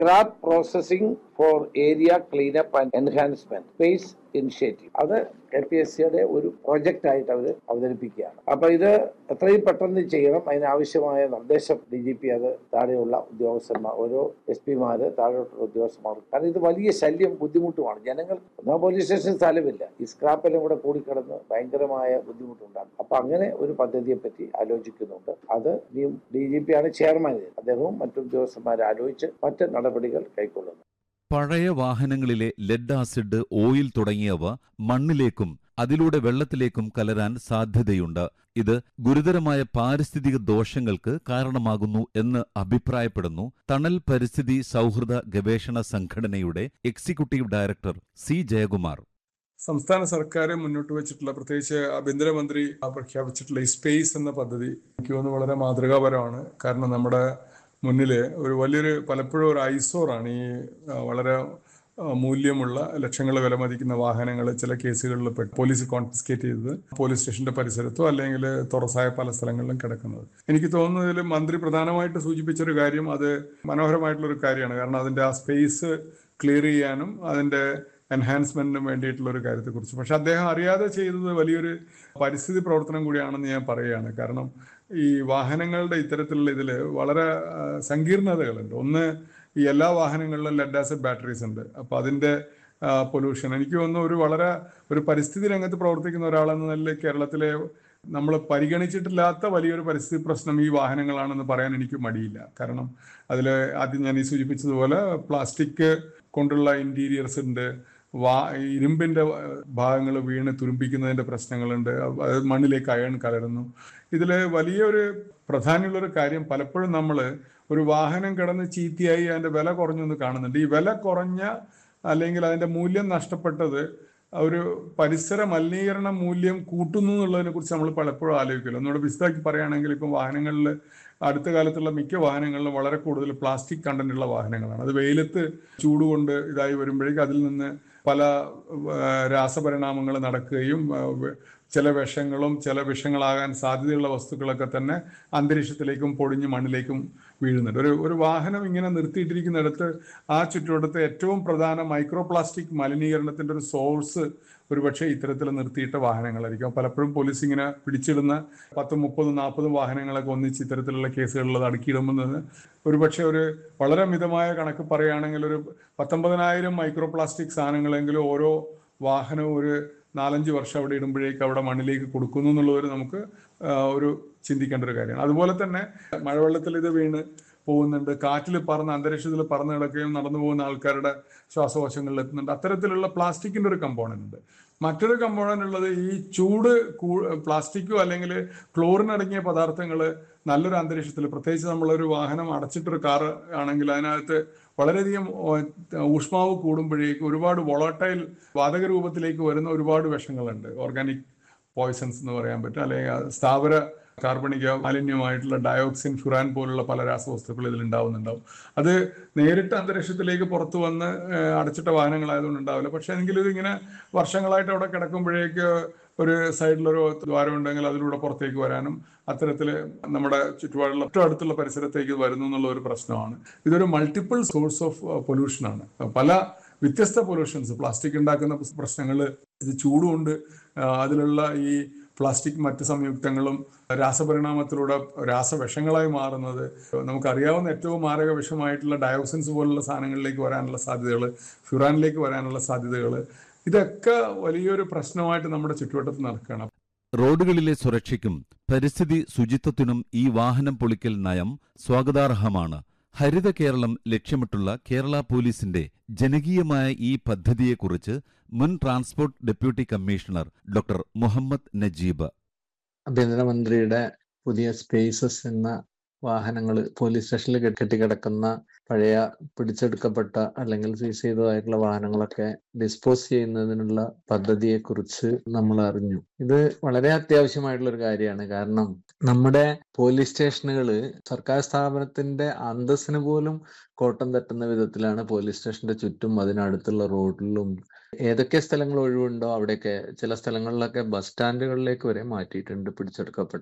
Scrap processing for area cleanup and enhancement space initiative അത് K P S സിയുടെ ഒരു project ആയിട്ട് അവർ അവതരിപ്പിക്കുകയാണ് അപ്പൊ ഇത് എത്രയും പെട്ടെന്ന് ചെയ്യണം അതിനാവശ്യമായ നിർദ്ദേശം ഡി ജി പി അത് താഴെയുള്ള ഉദ്യോഗസ്ഥന്മാർ ഓരോ എസ് പിമാര് താഴെയുള്ള ഉദ്യോഗസ്ഥന്മാർ കാരണം ഇത് വലിയ ശല്യം ബുദ്ധിമുട്ടുമാണ് ജനങ്ങൾ ഒന്നാം പോലീസ് സ്റ്റേഷൻ സ്ഥലമില്ല ഈ സ്ക്രാപ്പെല്ലാം കൂടെ കൂടിക്കിടന്ന് ഭയങ്കരമായ ബുദ്ധിമുട്ടുണ്ടാകും അപ്പൊ അങ്ങനെ ഒരു പദ്ധതിയെ പറ്റി ആലോചിക്കുന്നുണ്ട് അത് ഇനിയും ഡി ജി പി ആണ് ചെയർമാൻ ഇത്. അദ്ദേഹവും മറ്റു ഉദ്യോഗസ്ഥന്മാരെ ആലോചിച്ച് മറ്റ് നടപടികൾ കൈക്കൊള്ളുന്നു പഴയ വാഹനങ്ങളിലെ ലെഡ് ആസിഡ് ഓയിൽ തുടങ്ങിയവ മണ്ണിലേക്കും അതിലൂടെ വെള്ളത്തിലേക്കും കലരാൻ സാധ്യതയുണ്ട് ഇത് ഗുരുതരമായ പാരിസ്ഥിതിക ദോഷങ്ങൾക്ക് കാരണമാകുന്നു എന്ന് അഭിപ്രായപ്പെടുന്നു തണൽ പരിസ്ഥിതി സൗഹൃദ ഗവേഷണ സംഘടനയുടെ എക്സിക്യൂട്ടീവ് ഡയറക്ടർ സി ജയകുമാർ സംസ്ഥാന സർക്കാർ മുന്നോട്ട് വെച്ചിട്ടുള്ള പ്രത്യേകിച്ച് ആഭ്യന്തരമന്ത്രി പ്രഖ്യാപിച്ചിട്ടുള്ള ഈ സ്പേസ് എന്ന പദ്ധതി എനിക്ക് തോന്നുന്നു വളരെ മാതൃകാപരമാണ് കാരണം നമ്മുടെ മുന്നിൽ ഒരു വലിയൊരു പലപ്പോഴും ഒരു ഐസോറാണ് ഈ ആ, വളരെ ആ, മൂല്യമുള്ള ലക്ഷങ്ങൾ വിലമതിക്കുന്ന വാഹനങ്ങൾ ചില കേസുകളിൽ പെട്ട് പോലീസ് കോൺഫിസ്കേറ്റ് ചെയ്തത് പോലീസ് സ്റ്റേഷന്റെ പരിസരത്തോ അല്ലെങ്കിൽ തുറസായ പല സ്ഥലങ്ങളിലും കിടക്കുന്നത് എനിക്ക് തോന്നുന്നതിൽ മന്ത്രി പ്രധാനമായിട്ട് സൂചിപ്പിച്ചൊരു കാര്യം അത് മനോഹരമായിട്ടുള്ള ഒരു കാര്യമാണ് കാരണം അതിന്റെ ആ സ്പേസ് ക്ലിയർ ചെയ്യാനും അതിന്റെ എൻഹാൻസ്മെന്റിനും വേണ്ടിയിട്ടുള്ള ഒരു കാര്യത്തെക്കുറിച്ച് പക്ഷെ അദ്ദേഹം അറിയാതെ ചെയ്തത് വലിയൊരു പരിസ്ഥിതി പ്രവർത്തനം കൂടിയാണെന്ന് ഞാൻ പറയുകയാണ് കാരണം ഈ വാഹനങ്ങളുടെ ഇത്തരത്തിലുള്ള ഇതിൽ വളരെ ആ, സങ്കീർണതകളുണ്ട് ഒന്ന് ഈ എല്ലാ വാഹനങ്ങളിലും ലെഡ് ആസിഡ് ബാറ്ററീസ് ഉണ്ട് അപ്പൊ അതിന്റെ പൊല്യൂഷൻ എനിക്ക് തോന്നുന്നു ഒരു വളരെ ഒരു പരിസ്ഥിതി രംഗത്ത് പ്രവർത്തിക്കുന്ന ഒരാളെന്ന നിലയിൽ കേരളത്തിലെ നമ്മൾ പരിഗണിച്ചിട്ടില്ലാത്ത വലിയൊരു പരിസ്ഥിതി പ്രശ്നം ഈ വാഹനങ്ങളാണെന്ന് പറയാൻ എനിക്ക് മടിയില്ല കാരണം അതിൽ ആദ്യം ഞാൻ ഈ സൂചിപ്പിച്ചതുപോലെ പ്ലാസ്റ്റിക് കൊണ്ടുള്ള ഇന്റീരിയേഴ്സ് ഉണ്ട് വാ ഇരുമ്പിന്റെ ഭാഗങ്ങൾ വീണ് തുരുമ്പിക്കുന്നതിന്റെ പ്രശ്നങ്ങളുണ്ട് അത് മണ്ണിലേക്ക് അയൺ കലരുന്നു ഇതിൽ വലിയൊരു പ്രധാനമുള്ള ഒരു കാര്യം പലപ്പോഴും നമ്മൾ ഒരു വാഹനം കിടന്ന് ചീത്തയായി അതിന്റെ വില കുറഞ്ഞു എന്ന് കാണുന്നുണ്ട് ഈ വില കുറഞ്ഞ അല്ലെങ്കിൽ അതിന്റെ മൂല്യം നഷ്ടപ്പെട്ടത് ഒരു പരിസര മലിനീകരണ മൂല്യം കൂട്ടുന്നു എന്നുള്ളതിനെ കുറിച്ച് നമ്മൾ പലപ്പോഴും ആലോചിക്കില്ല ഒന്നുകൂടെ വിശദമാക്കി പറയുകയാണെങ്കിൽ ഇപ്പം വാഹനങ്ങളിൽ അടുത്ത കാലത്തുള്ള മിക്ക വാഹനങ്ങളിലും വളരെ കൂടുതൽ പ്ലാസ്റ്റിക് കണ്ടന്റ് ഉള്ള വാഹനങ്ങളാണ് അത് വെയിലത്ത് ചൂട് കൊണ്ട് ഇതായി വരുമ്പോഴേക്കും അതിൽ നിന്ന് പല ആ, രാസപരിണാമങ്ങൾ നടക്കുകയും ആ, വ- ചില വിഷങ്ങളും ചില വിഷങ്ങളാകാൻ സാധ്യതയുള്ള വസ്തുക്കളൊക്കെ തന്നെ അന്തരീക്ഷത്തിലേക്കും പൊടിഞ്ഞ് മണ്ണിലേക്കും വീഴുന്നുണ്ട് ഒരു ഒരു വാഹനം ഇങ്ങനെ നിർത്തിയിട്ടിരിക്കുന്നിടത്ത് ആ ചുറ്റുവട്ടത്തെ ഏറ്റവും പ്രധാന മൈക്രോ പ്ലാസ്റ്റിക് മലിനീകരണത്തിന്റെ ഒരു സോഴ്സ് ഒരുപക്ഷെ ഇത്തരത്തിൽ നിർത്തിയിട്ട വാഹനങ്ങളായിരിക്കും പലപ്പോഴും പോലീസ് ഇങ്ങനെ പിടിച്ചിടുന്ന പത്തും മുപ്പതും നാൽപ്പതും വാഹനങ്ങളൊക്കെ ഒന്നിച്ച് ഇത്തരത്തിലുള്ള കേസുകളിൽ അടുക്കിയിടുമ്പോൾ ഒരുപക്ഷെ ഒരു വളരെ മിതമായ കണക്ക് പറയുകയാണെങ്കിൽ ഒരു പത്തൊമ്പതിനായിരം മൈക്രോ പ്ലാസ്റ്റിക് സാധനങ്ങളെങ്കിലും ഓരോ വാഹനവും ഒരു നാലഞ്ച് വർഷം അവിടെ ഇടുമ്പോഴേക്ക് അവിടെ മണ്ണിലേക്ക് കൊടുക്കുന്നു എന്നുള്ളതൊരു നമുക്ക് ആ, ഒരു ചിന്തിക്കേണ്ട ഒരു കാര്യമാണ് അതുപോലെ തന്നെ മഴവെള്ളത്തിൽ ഇത് വീണ് പോകുന്നുണ്ട് കാറ്റിൽ പറന്ന് അന്തരീക്ഷത്തിൽ പറന്ന് കിടക്കുകയും നടന്നു പോകുന്ന ആൾക്കാരുടെ ശ്വാസകോശങ്ങളിൽ എത്തുന്നുണ്ട് അത്തരത്തിലുള്ള പ്ലാസ്റ്റിക്കിന്റെ ഒരു കമ്പോണന്റ് ഉണ്ട് മറ്റൊരു കമ്പോണന്റ് ഉള്ളത് ഈ ചൂട് കൂ- പ്ലാസ്റ്റിക്കോ അല്ലെങ്കിൽ ക്ലോറിൻ അടങ്ങിയ പദാർത്ഥങ്ങൾ നല്ലൊരു അന്തരീക്ഷത്തിൽ പ്രത്യേകിച്ച് നമ്മളൊരു വാഹനം അടച്ചിട്ടൊരു കാർ ആണെങ്കിൽ അതിനകത്ത് വളരെയധികം ഓ- ഊഷ്മാവ് കൂടുമ്പോഴേക്കും ഒരുപാട് വോളട്ടൈൽ വാതക രൂപത്തിലേക്ക് വരുന്ന ഒരുപാട് വിഷങ്ങളുണ്ട് ഓർഗാനിക് പോയ്സൺസ് എന്ന് പറയാൻ പറ്റും അല്ലെങ്കിൽ സ്ഥാവര കാർബണിക മാലിന്യമായിട്ടുള്ള ഡയോക്സിൻ ഫുറാൻ പോലുള്ള പല രാസവസ്തുക്കൾ ഇതിൽ ഉണ്ടാവുന്നുണ്ടാവും അത് നേരിട്ട് അന്തരീക്ഷത്തിലേക്ക് പുറത്തു വന്ന് ഏഹ്, അടച്ചിട്ട വാഹനങ്ങളായതുകൊണ്ട് ഉണ്ടാവില്ല പക്ഷെ എങ്കിലും ഇതിങ്ങനെ വർഷങ്ങളായിട്ട് അവിടെ കിടക്കുമ്പോഴേക്ക് ഒരു സൈഡിലൊരു ദ്വാരം ഉണ്ടെങ്കിൽ അതിലൂടെ പുറത്തേക്ക് വരാനും അത്തരത്തിൽ നമ്മുടെ ചുറ്റുപാടുള്ള ഏറ്റവും അടുത്തുള്ള പരിസരത്തേക്ക് വരുന്നു എന്നുള്ള ഒരു പ്രശ്നമാണ് ഇതൊരു മൾട്ടിപ്പിൾ സോഴ്സ് ഓഫ് പൊല്യൂഷൻ ആണ് പല വ്യത്യസ്ത പൊല്യൂഷൻസ് പ്ലാസ്റ്റിക് ഉണ്ടാക്കുന്ന പ്രശ്നങ്ങൾ ഇത് ചൂടുകൊണ്ട് ആ, അതിലുള്ള ഈ പ്ലാസ്റ്റിക് മറ്റ് സംയുക്തങ്ങളും രാസപരിണാമത്തിലൂടെ രാസവിഷങ്ങളായി മാറുന്നത് നമുക്കറിയാവുന്ന ഏറ്റവും മാരക വിഷമായിട്ടുള്ള ഡയോക്സിൻസ് പോലുള്ള സാധനങ്ങളിലേക്ക് വരാനുള്ള സാധ്യതകൾ ഫ്യുറാനിലേക്ക് വരാനുള്ള സാധ്യതകൾ ഇതൊക്കെ വലിയൊരു പ്രശ്നമായിട്ട് നമ്മുടെ ചുറ്റുവട്ടത്ത് നടക്കുകയാണ് റോഡുകളിലെ സുരക്ഷയ്ക്കും പരിസ്ഥിതി ശുചിത്വത്തിനും ഈ വാഹനം പൊളിക്കൽ നയം സ്വാഗതാർഹമാണ് ഹരിത കേരളം ലക്ഷ്യമിട്ടുള്ള കേരള പോലീസിന്റെ ജനകീയമായ ഈ പദ്ധതിയെക്കുറിച്ച് മുൻ transport deputy commissioner doctor Muhammad Najeeb ആഭ്യന്തരമന്ത്രിയുടെ പുതിയ സ്പേസസ് എന്ന വാഹനങ്ങൾ പോലീസ് സ്റ്റേഷനിൽ കെട്ടി- കെട്ടിക്കിടക്കുന്ന പഴയ പിടിച്ചെടുക്കപ്പെട്ട അല്ലെങ്കിൽ സീസ് ചെയ്തതായിട്ടുള്ള വാഹനങ്ങളൊക്കെ ഡിസ്പോസ് ചെയ്യുന്നതിനുള്ള പദ്ധതിയെക്കുറിച്ച് നമ്മൾ അറിഞ്ഞു ഇത് വളരെ അത്യാവശ്യമായിട്ടുള്ള ഒരു കാര്യമാണ് കാരണം നമ്മുടെ പോലീസ് സ്റ്റേഷനുകൾ സർക്കാർ സ്ഥാപനത്തിന്റെ അന്തസ്സിന് പോലും കോട്ടം തട്ടുന്ന വിധത്തിലാണ് പോലീസ് സ്റ്റേഷന്റെ ചുറ്റും അതിനടുത്തുള്ള റോഡിലും ഏതൊക്കെ സ്ഥലങ്ങൾ ഒഴിവുണ്ടോ അവിടെയൊക്കെ ചില സ്ഥലങ്ങളിലൊക്കെ ബസ് സ്റ്റാൻഡുകളിലേക്ക് വരെ മാറ്റിയിട്ടുണ്ട് പിടിച്ചെടുക്കപ്പെട്ട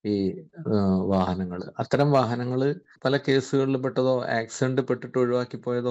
ഈ വാഹനങ്ങൾ അത്തരം വാഹനങ്ങൾ പല കേസുകളിൽ പെട്ടതോ ആക്സിഡന്റ് പെട്ടിട്ട് ഒഴിവാക്കി പോയതോ